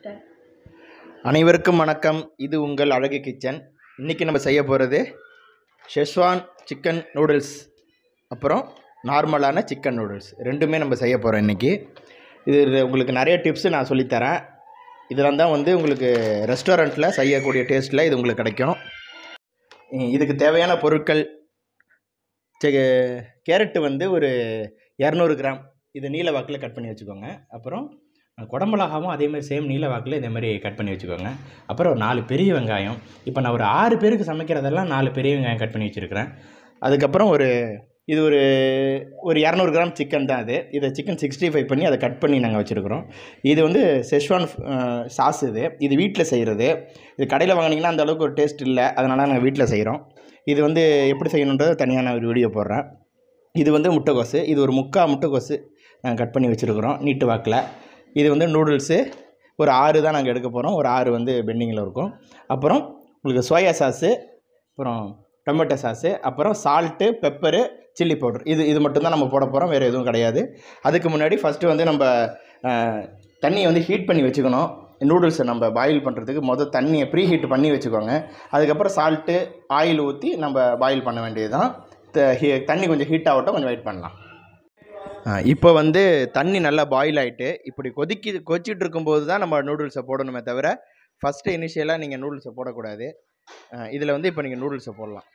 start அனைவருக்கும் வணக்கம் இது உங்கள் அழகு கிச்சன் இன்றைக்கி நம்ம செய்ய போகிறது ஷெஸ்வான் சிக்கன் நூடுல்ஸ் அப்புறம் நார்மலான சிக்கன் நூடுல்ஸ் ரெண்டுமே நம்ம செய்ய போகிறோம் இன்றைக்கி இது உங்களுக்கு நிறைய டிப்ஸு நான் சொல்லித்தரேன் இதெல்லாம் தான் வந்து உங்களுக்கு ரெஸ்டாரண்ட்டில் செய்யக்கூடிய டேஸ்ட்டில் இது உங்களுக்கு கிடைக்கும் இ- இதுக்கு தேவையான பொருட்கள் செ- கேரட்டு வந்து ஒரு இரநூறு கிராம் இது நீல வாக்கில் கட் பண்ணி வச்சுக்கோங்க அப்புறம் குடமிளகாவும் அதே மாதிரி சேம் நீல வாக்கில் இதே மாதிரி கட் பண்ணி வச்சுக்கோங்க அப்புறம் ஒரு நாலு பெரிய வெங்காயம் இப்போ நான் ஒரு ஆறு பேருக்கு சமைக்கிறதெல்லாம் நாலு பெரிய வெங்காயம் கட் பண்ணி வச்சுருக்கிறேன் அதுக்கப்புறம் ஒரு இது ஒரு ஒரு இரநூறு கிராம் சிக்கன் தான் அது இதை சிக்கன் சிக்ஸ்டி ஃபைவ் பண்ணி அதை கட் பண்ணி நாங்கள் வச்சுருக்குறோம் இது வந்து செஷ்வான் சாஸ் இது இது வீட்டில் செய்கிறது இது கடையில் வாங்கினீங்கன்னா அந்த அளவுக்கு ஒரு டேஸ்ட் இல்லை அதனால் நாங்கள் வீட்டில் செய்கிறோம் இது வந்து எப்படி செய்யணுன்றது தனியாக நான் ஒரு வீடியோ போடுறேன் இது வந்து முட்டைக்கோசு இது ஒரு முக்கால் முட்டைக்கோசு நாங்கள் கட் பண்ணி வச்சுருக்குறோம் நீட்டு வாக்கில் இது வந்து நூடுல்ஸு ஒரு ஆறு தான் நாங்கள் எடுக்க போகிறோம் ஒரு ஆறு வந்து பெண்டிங்கில் இருக்கும் அப்புறம் உங்களுக்கு சோயா சாஸு அப்புறம் டொமேட்டோ சாஸு அப்புறம் சால்ட்டு பெப்பரு சில்லி பவுடர் இது இது மட்டும்தான் நம்ம போட போகிறோம் வேறு எதுவும் கிடையாது அதுக்கு முன்னாடி ஃபஸ்ட்டு வந்து நம்ம அஹ், தண்ணியை வந்து ஹீட் பண்ணி வச்சுக்கணும் நூடுல்ஸை நம்ம பாயில் பண்ணுறதுக்கு மொதல் தண்ணியை ப்ரீ ஹீட் பண்ணி வச்சுக்கோங்க அதுக்கப்புறம் சால்ட்டு ஆயில் ஊற்றி நம்ம பாயில் பண்ண வேண்டியது தான் தண்ணி கொஞ்சம் ஹீட் ஆகட்டும் கொஞ்சம் வெயிட் பண்ணலாம் இப்போ வந்து தண்ணி நல்லா பாயில் ஆகிட்டு இப்படி கொதிக்கி கொதிச்சிட்டு இருக்கும்போது தான் நம்ம நூடுல்ஸை போடணுமே தவிர ஃபஸ்ட்டு இனிஷியலாக நீங்கள் நூடுல்ஸை போடக்கூடாது இதில் வந்து இப்போ நீங்கள் நூடுல்ஸை போடலாம்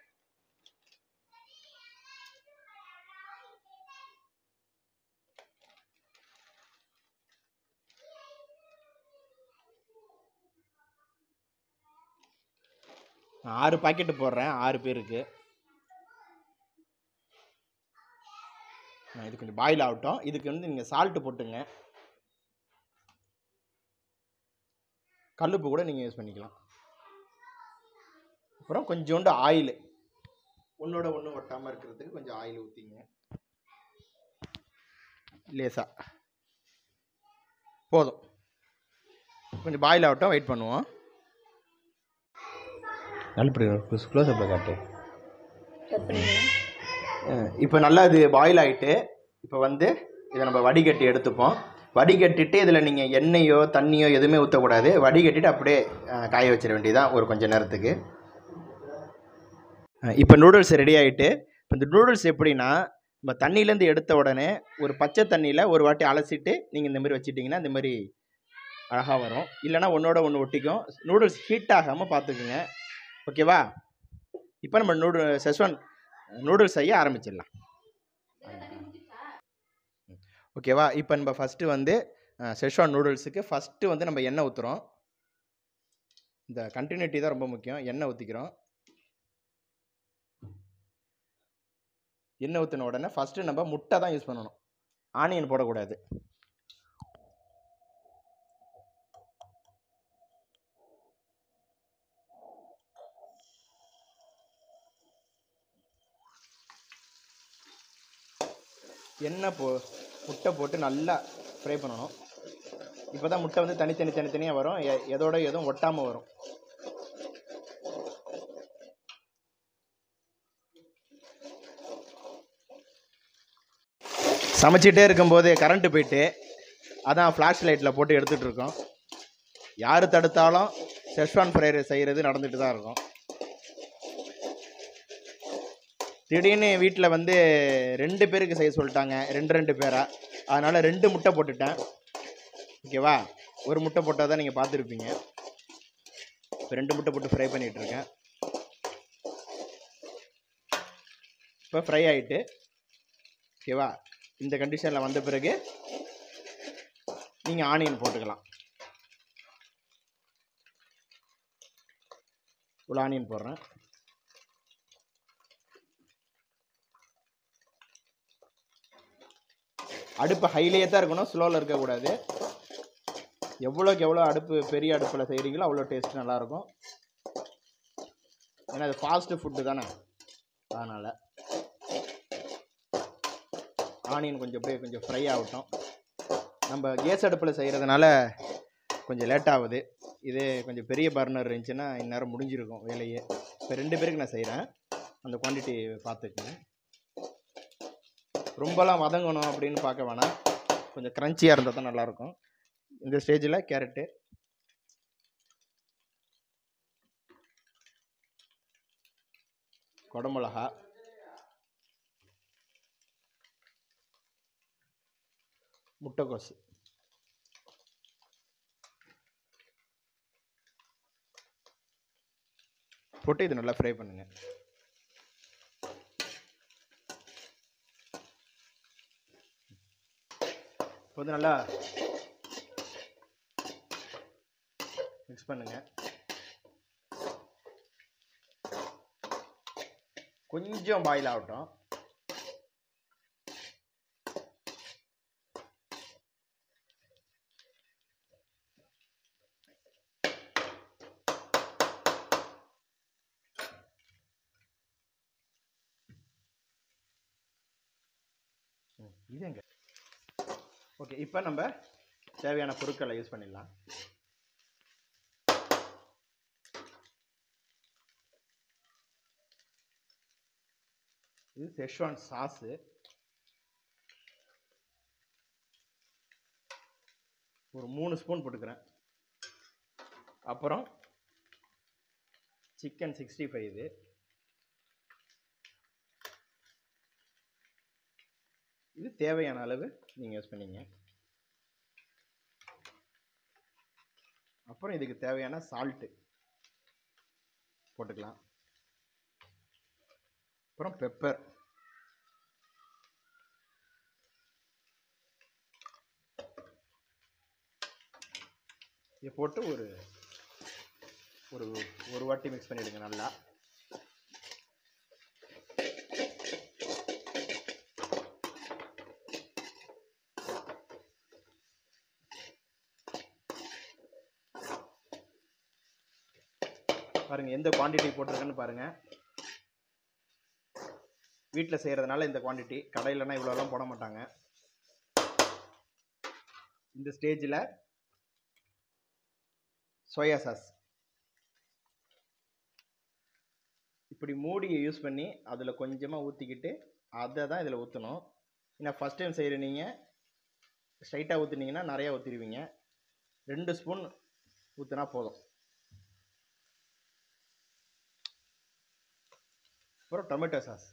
நான் ஆறு பாக்கெட்டு போடுறேன் ஆறு பேருக்கு ஆ, இது கொஞ்சம் பாயில் ஆகட்டும் இதுக்கு வந்து நீங்கள் சால்ட்டு போட்டுங்க கல்லுப்பு கூட நீங்கள் யூஸ் பண்ணிக்கலாம் அப்புறம் கொஞ்சோண்டு ஆயில் ஒன்றோட ஒன்று ஒட்டாமல் இருக்கிறதுக்கு கொஞ்சம் ஆயில் ஊற்றிங்க லேசா போதும் கொஞ்சம் பாயில் ஆகட்டும் வெயிட் பண்ணுவோம் நல்லபடி க்ளோஸ் அப்பில் காட்டு கட் பண்ணிடுங்க இப்போ நல்லா இது பாயில் ஆகிட்டு இப்போ வந்து இதை நம்ம வடிகட்டி எடுத்துப்போம் வடிகட்டிட்டு இதில் நீங்கள் எண்ணெயோ தண்ணியோ எதுவுமே ஊற்றக்கூடாது வடிகட்டிட்டு அப்படியே அஹ், காய வச்சிட வேண்டியதான் ஒரு கொஞ்ச நேரத்துக்கு இப்போ நூடுல்ஸ் ரெடி ஆகிட்டு இப்போ இந்த நூடுல்ஸ் எப்படின்னா நம்ம தண்ணியிலேருந்து எடுத்த உடனே ஒரு பச்சை தண்ணியில் ஒரு வாட்டி அலசிட்டு நீங்கள் இந்த மாதிரி வச்சிட்டிங்கன்னா இந்த மாதிரி அழகாக வரும் இல்லைன்னா ஒன்றோட ஒன்று ஒட்டிக்கும் நூடுல்ஸ் ஹீட் ஆகாமல் பார்த்துக்குங்க ஓகேவா இப்போ நம்ம நூடு செஸ்வான் நூடுல்ஸ் செய்ய ஆரம்பிச்சிடலாம் ஓகேவா இப்போ நம்ம ஃபஸ்ட்டு வந்து செஷ்வான் நூடுல்ஸுக்கு ஃபஸ்ட்டு வந்து நம்ம எண்ணெய் ஊற்றுறோம் இந்த கண்டினியூட்டி தான் ரொம்ப முக்கியம் எண்ணெய் ஊற்றிக்கிறோம் எண்ணெய் ஊற்றின உடனே ஃபஸ்ட்டு நம்ம முட்டை தான் யூஸ் பண்ணணும் ஆனியன் போடக்கூடாது எண்ணெய் போ முட்டை போட்டு நல்லா ஃப்ரை பண்ணணும் இப்போ தான் முட்டை வந்து தனித்தனி தனித்தனியாக வரும் எ- எதோட எதுவும் ஒட்டாமல் வரும் சமைச்சிட்டே இருக்கும்போது கரண்ட்டு போயிட்டு அதான் ஃப்ளாஷ் லைட்டில் போட்டு எடுத்துகிட்டு இருக்கோம் யார் தடுத்தாலும் செஷ்வான் ஃப்ரையர் செய்கிறது நடந்துட்டு தான் இருக்கும் திடீர்னு வீட்டில் வந்து ரெண்டு பேருக்கு செய்ய சொல்லிட்டாங்க ரெண்டு ரெண்டு பேரா அதனால் ரெண்டு முட்டை போட்டுட்டேன் ஓகேவா ஒரு முட்டை போட்டால் தான் நீங்கள் பார்த்துருப்பீங்க இப்போ ரெண்டு முட்டை போட்டு ஃப்ரை பண்ணிகிட்ருக்கேன் இப்போ ஃப்ரை ஆகிட்டு ஓகேவா இந்த கண்டிஷனில் வந்த பிறகு நீங்கள் ஆனியன் போட்டுக்கலாம் இவ்வளோ ஆனியன் போடுறேன் அடுப்பு ஹைலேயே தான் இருக்கணும் ஸ்லோவில் இருக்கக்கூடாது எவ்வளோக்கு எவ்வளோ அடுப்பு பெரிய அடுப்பில் செய்கிறீங்களோ அவ்வளோ டேஸ்ட் நல்லாயிருக்கும் ஏன்னா அது ஃபாஸ்ட்டு ஃபுட்டு தானே அதனால் ஆனியன் கொஞ்சம் அப்படியே கொஞ்சம் ஃப்ரை ஆகட்டும் நம்ம கேஸ் அடுப்பில் செய்கிறதுனால கொஞ்சம் லேட் ஆகுது இதே கொஞ்சம் பெரிய பர்னர் இருந்துச்சுன்னா இந்நேரம் முடிஞ்சிருக்கும் வேலையே இப்போ ரெண்டு பேருக்கு நான் செய்கிறேன் அந்த குவான்டிட்டி பார்த்துக்குங்க ரொம்பலாம் வதங்கணும் அப்படின்னு பார்க்க வேணாம் கொஞ்சம் க்ரன்ச்சியாக இருந்தால் தான் நல்லாயிருக்கும் இந்த ஸ்டேஜில் கேரட்டு குடமிளகா முட்டைக்கோசு போட்டு இது நல்லா ஃப்ரை பண்ணுங்க இப்போ வந்து நல்லா மிக்ஸ் பண்ணுங்க கொஞ்சம் பாயில் ஆகட்டும் ம், இது எங்க ஓகே இப்போ நம்ம தேவையான பொருட்களை யூஸ் பண்ணிடலாம் இது செஷ்வான் சாஸு ஒரு மூணு ஸ்பூன் போட்டுக்கிறேன் அப்புறம் சிக்கன் சிக்ஸ்டி ஃபைவ் இது இது தேவையான அளவு நீங்கள் யூஸ் பண்ணிங்க அப்புறம் இதுக்கு தேவையான சால்ட்டு போட்டுக்கலாம் அப்புறம் பெப்பர் இதை போட்டு ஒரு ஒரு ஒரு வாட்டி மிக்ஸ் பண்ணிவிடுங்க நல்லா பாருங்கள் எந்த குவாண்டிட்டி போட்டிருக்கேன்னு பாருங்கள் வீட்டில் செய்கிறதுனால இந்த குவாண்டிட்டி கடையிலனா இவ்வளோலாம் போட மாட்டாங்க இந்த ஸ்டேஜில் சோயா சாஸ் இப்படி மூடியை யூஸ் பண்ணி அதில் கொஞ்சமாக ஊற்றிக்கிட்டு அதை தான் இதில் ஊற்றணும் ஏன்னா ஃபஸ்ட் டைம் செய்கிற நீங்கள் ஸ்ட்ரைட்டாக ஊற்றுனீங்கன்னா நிறையா ஊற்றிடுவீங்க ரெண்டு ஸ்பூன் ஊற்றினா போதும் அப்புறம் டொமேட்டோ சாஸ்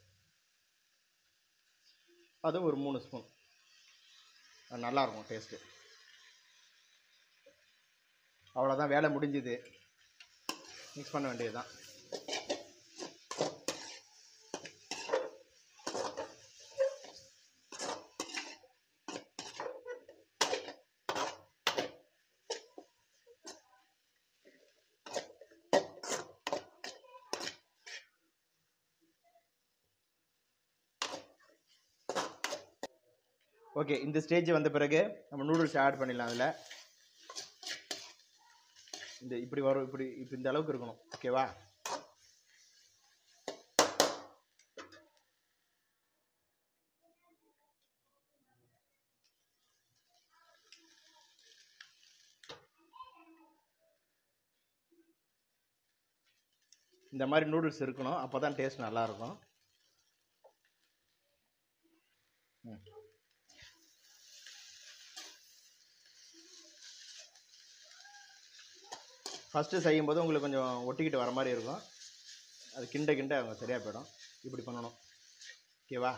அது ஒரு மூணு ஸ்பூன் அது நல்லாயிருக்கும் டேஸ்ட்டு அவ்வளோதான் வேலை முடிஞ்சுது மிக்ஸ் பண்ண வேண்டியது தான் ஓகே இந்த ஸ்டேஜ் வந்த பிறகு நம்ம நூடுல்ஸ் ஆட் பண்ணிடலாம் அதில் இந்த இப்படி வரும் இப்படி இப்போ இந்த அளவுக்கு இருக்கணும் ஓகேவா இந்த மாதிரி நூடுல்ஸ் இருக்கணும் அப்போ தான் டேஸ்ட் நல்லாயிருக்கும் ம் ஃபஸ்ட்டு செய்யும்போது உங்களுக்கு கொஞ்சம் ஒட்டிக்கிட்டு வர மாதிரி இருக்கும் அது கிண்ட கிண்ட அவங்க சரியாக போயிடும் இப்படி பண்ணணும் ஓகேவா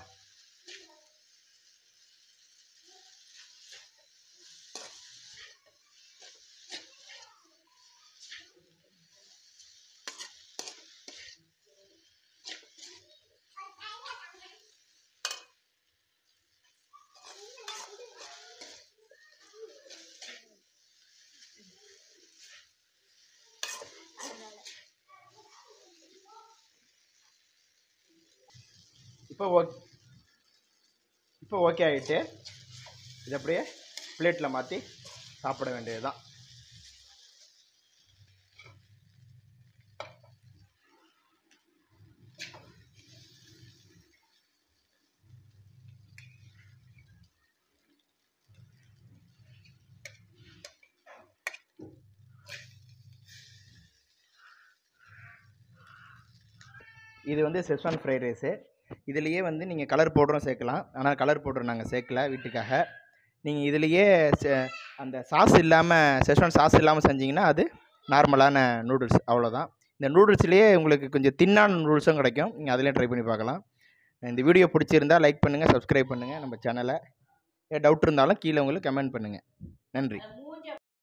இப்போ ஓக் இப்போ ஓகே ஆகிட்டு இது அப்படியே பிளேட்டில் மாற்றி சாப்பிட வேண்டியது தான் இது வந்து செஸ்வான் ஃப்ரைட் ரைஸு இதுலேயே வந்து நீங்கள் கலர் பவுடரும் சேர்க்கலாம் ஆனால் கலர் பவுடர் நாங்கள் சேர்க்கல வீட்டுக்காக நீங்கள் இதுலேயே செ- அந்த சாஸ் இல்லாமல் செஸ்வான் சாஸ் இல்லாமல் செஞ்சீங்கன்னா அது நார்மலான நூடுல்ஸ் அவ்வளோதான் இந்த நூடுல்ஸ்லேயே உங்களுக்கு கொஞ்சம் தின்னான நூடுல்ஸும் கிடைக்கும் நீங்கள் அதிலே ட்ரை பண்ணி பார்க்கலாம் இந்த வீடியோ பிடிச்சிருந்தா லைக் பண்ணுங்கள் சப்ஸ்கிரைப் பண்ணுங்கள் நம்ம சேனலை டவுட் இருந்தாலும் கீழே உங்களுக்கு கமெண்ட் பண்ணுங்கள் நன்றி